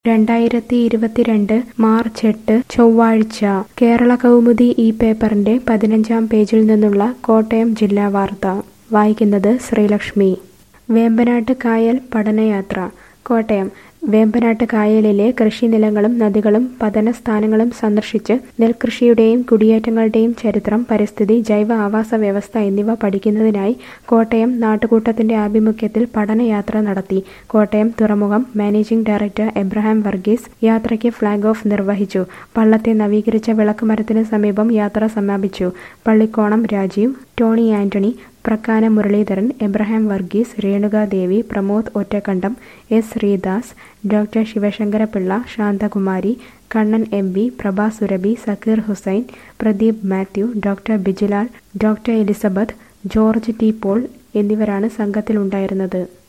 രണ്ടായിരത്തി ഇരുപത്തിരണ്ട് മാർച്ച് എട്ട് ചൊവ്വാഴ്ച കേരള കൗമുദി ഈ പേപ്പറിന്റെ പതിനഞ്ചാം പേജിൽ നിന്നുള്ള കോട്ടയം ജില്ലാ വാർത്ത വായിക്കുന്നത് ശ്രീലക്ഷ്മി വേമ്പനാട്ട് കായൽ പഠനയാത്ര കോട്ടയം വേമ്പനാട്ട് കായലിലെ കൃഷിനിലങ്ങളും നദികളും പതനസ്ഥാനങ്ങളും സന്ദർശിച്ച് നെൽകൃഷിയുടെയും കുടിയേറ്റങ്ങളുടെയും ചരിത്രം പരിസ്ഥിതി ജൈവ ആവാസ വ്യവസ്ഥ എന്നിവ പഠിക്കുന്നതിനായി കോട്ടയം നാട്ടുകൂട്ടത്തിന്റെ ആഭിമുഖ്യത്തിൽ പഠനയാത്ര നടത്തി കോട്ടയം തുറമുഖം മാനേജിംഗ് ഡയറക്ടർ എബ്രഹാം വർഗീസ് യാത്രയ്ക്ക് ഫ്ളാഗ് ഓഫ് നിർവഹിച്ചു പള്ളത്തെ നവീകരിച്ച വിളക്കുമരത്തിന് സമീപം യാത്ര സമാപിച്ചു Pallikkonam Rajeev Tony Antony Prakkana Muraleedharan Abraham Varghese Renukadevi Pramod Ottakkandam S Sreedas doctor Sivasankarapillai Santhakumari Kannan M V Prabha Surabhi Sakeer Hussain Pradeep Mathew doctor Bijulal doctor Elizabeth George T Paul എന്നിവരാണ് സംഘത്തിലുണ്ടായിരുന്നത്